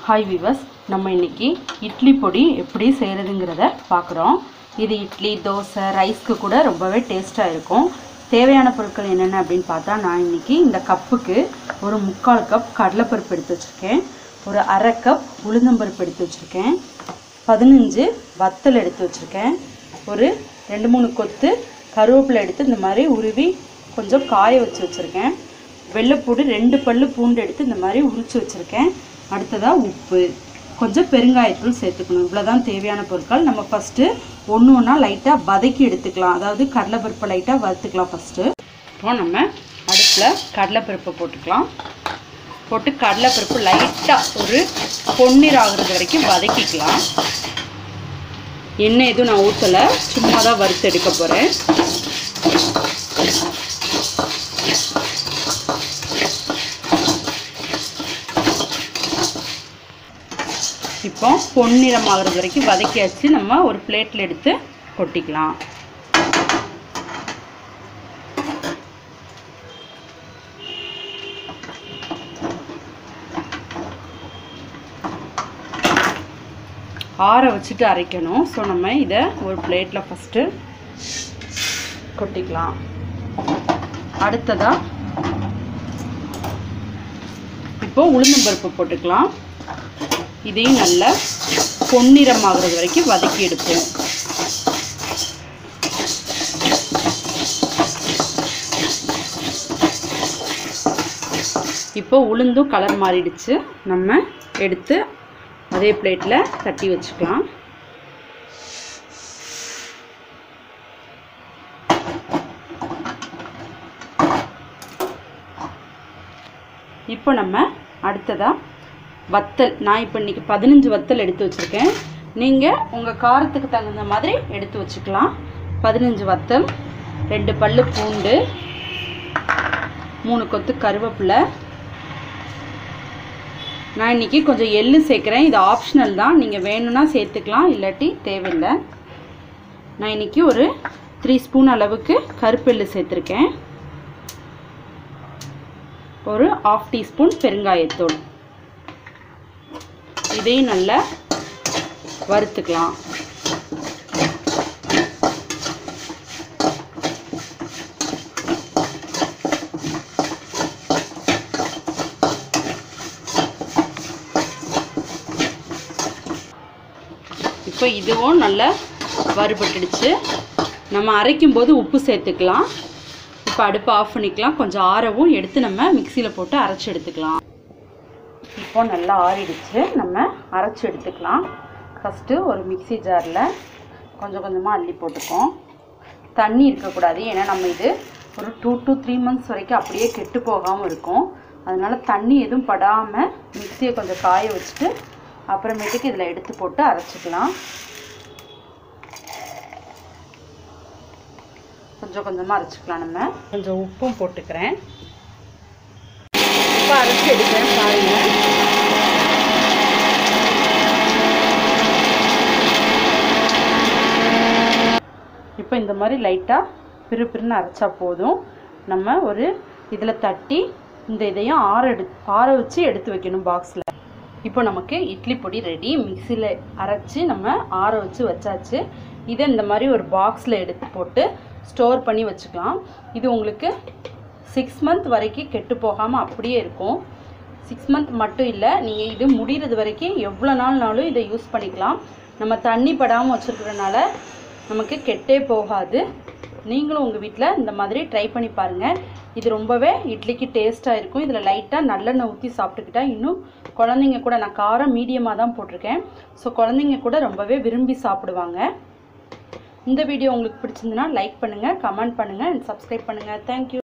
hi விவஸ் நம்ம இன்னைக்கு இட்லி பொடி எப்படி செய்கிறதுங்கிறத பார்க்குறோம் இது இட்லி தோசை ரைஸ்க்கு கூட ரொம்பவே டேஸ்ட்டாக இருக்கும் தேவையான பொருட்கள் என்னென்ன அப்படின்னு பார்த்தா நான் இன்னைக்கு இந்த கப்புக்கு ஒரு முக்கால் கப் கடலைப்பருப்பு எடுத்து வச்சுருக்கேன் ஒரு அரை கப் உளுந்தம்பருப்பு எடுத்து வச்சுருக்கேன் பதினஞ்சு வத்தல் எடுத்து வச்சுருக்கேன் ஒரு ரெண்டு மூணு கொத்து கருவேப்பிலை எடுத்து இந்த மாதிரி உருவி கொஞ்சம் காய வச்சு வச்சுருக்கேன் வெள்ளைப்பூடு ரெண்டு பல்லு பூண்டு எடுத்து இந்த மாதிரி உரிச்சு வச்சுருக்கேன் அடுத்ததாக உப்பு கொஞ்சம் பெருங்காயத்தூள் சேர்த்துக்கணும் இவ்வளோதான் தேவையான பொருட்கள் நம்ம ஃபஸ்ட்டு ஒன்று ஒன்றா லைட்டாக வதக்கி எடுத்துக்கலாம் அதாவது கடலைப்பருப்பை லைட்டாக வறுத்துக்கலாம் ஃபஸ்ட்டு இப்போ நம்ம அடுப்பில் கடலைப்பருப்பை போட்டுக்கலாம் போட்டு கடலைப்பருப்பு லைட்டாக ஒரு பொன்னிற ஆகுறது வரைக்கும் வதக்கிக்கலாம் எண்ணெய் எதுவும் நான் ஊற்றலை சும்மா தான் வறுத்து எடுக்க போகிறேன் இப்போ பொன்னிறம் ஆகுறது வரைக்கும் வதக்கியாச்சு நம்ம ஒரு பிளேட்டில் எடுத்து கொட்டிக்கலாம் ஆற வச்சுட்டு அரைக்கணும் ஸோ நம்ம இதை ஒரு பிளேட்டில் ஃபஸ்ட்டு கொட்டிக்கலாம் அடுத்ததாக இப்போ உளுந்தம்பருப்பு போட்டுக்கலாம் இதையும் நல்லா பொன்னிறம் ஆகுறது வரைக்கும் வதக்கி எடுப்போம் இப்போ உளுந்தும் கலர் மாறிடுச்சு நம்ம எடுத்து அதே பிளேட்டில் தட்டி வச்சுக்கலாம் இப்போ நம்ம அடுத்ததாக வத்தல் நான் இப்போ இன்றைக்கி பதினஞ்சு வத்தல் எடுத்து வச்சுருக்கேன் நீங்கள் உங்கள் காரத்துக்கு தகுந்த மாதிரி எடுத்து வச்சுக்கலாம் பதினஞ்சு வத்தல் ரெண்டு பல்லு பூண்டு மூணு கொத்து கருவேப்பிலை நான் இன்றைக்கி கொஞ்சம் எள்ளு சேர்க்குறேன் இது ஆப்ஷனல் தான் நீங்கள் வேணும்னா சேர்த்துக்கலாம் இல்லாட்டி தேவையில்லை நான் இன்றைக்கி ஒரு த்ரீ ஸ்பூன் அளவுக்கு கருப்பெள்ளு சேர்த்துருக்கேன் ஒரு ஆஃப் டீஸ்பூன் பெருங்காயத்தூள் இதையும் நல்லா வறுத்துக்கலாம் இப்போ இதுவும் நல்லா வறுபட்டுடுச்சு நம்ம அரைக்கும் போது உப்பு சேர்த்துக்கலாம் இப்போ அடுப்பு ஆஃப் பண்ணிக்கலாம் கொஞ்சம் ஆறவும் எடுத்து நம்ம மிக்சியில் போட்டு அரைச்சி எடுத்துக்கலாம் இப்போ நல்லா ஆறிடுச்சு நம்ம அரைச்சி எடுத்துக்கலாம் ஃபஸ்ட்டு ஒரு மிக்சி ஜாரில் கொஞ்சம் கொஞ்சமாக அள்ளி போட்டுக்கோம் தண்ணி இருக்கக்கூடாது ஏன்னா நம்ம இது ஒரு டூ டு த்ரீ மந்த்ஸ் வரைக்கும் அப்படியே கெட்டு போகாமல் இருக்கும் அதனால் தண்ணி எதுவும் படாமல் மிக்சியை கொஞ்சம் காய வச்சுட்டு அப்புறமேட்டுக்கு இதில் எடுத்து போட்டு அரைச்சிக்கலாம் கொஞ்சம் கொஞ்சமாக அரைச்சிக்கலாம் நம்ம கொஞ்சம் உப்பும் போட்டுக்கிறேன் இப்போ அரைச்சி எடுக்கிறேன் பாருங்கள் இப்போ இந்த மாதிரி லைட்டாக பிறு பிறுன்னு அரைச்சா போதும் நம்ம ஒரு இதில் தட்டி இந்த இதையும் ஆற எடு ஆற வச்சு எடுத்து வைக்கணும் பாக்ஸில் இப்போ நமக்கு இட்லி பொடி ரெடி மிக்சியில் அரைச்சி நம்ம ஆற வச்சு வச்சாச்சு இதை இந்த மாதிரி ஒரு பாக்ஸில் எடுத்து போட்டு ஸ்டோர் பண்ணி வச்சுக்கலாம் இது உங்களுக்கு சிக்ஸ் மந்த் வரைக்கும் கெட்டு போகாமல் அப்படியே இருக்கும் சிக்ஸ் மந்த் மட்டும் இல்லை நீங்கள் இது முடிகிறது வரைக்கும் எவ்வளோ நாள்னாலும் இதை யூஸ் பண்ணிக்கலாம் நம்ம தண்ணி படாமல் வச்சுருக்கிறனால நமக்கு கெட்டே போகாது நீங்களும் உங்கள் வீட்டில் இந்த மாதிரி ட்ரை பண்ணி பாருங்கள் இது ரொம்பவே இட்லிக்கு டேஸ்ட்டாக இருக்கும் இதில் லைட்டாக நல்லெண்ணெய் ஊற்றி சாப்பிட்டுக்கிட்டா இன்னும் குழந்தைங்க கூட நான் காரம் மீடியமாக தான் போட்டிருக்கேன் ஸோ குழந்தைங்க கூட ரொம்பவே விரும்பி சாப்பிடுவாங்க இந்த வீடியோ உங்களுக்கு பிடிச்சிருந்துன்னா லைக் பண்ணுங்கள் கமெண்ட் பண்ணுங்கள் அண்ட் சப்ஸ்கிரைப் பண்ணுங்கள் தேங்க்யூ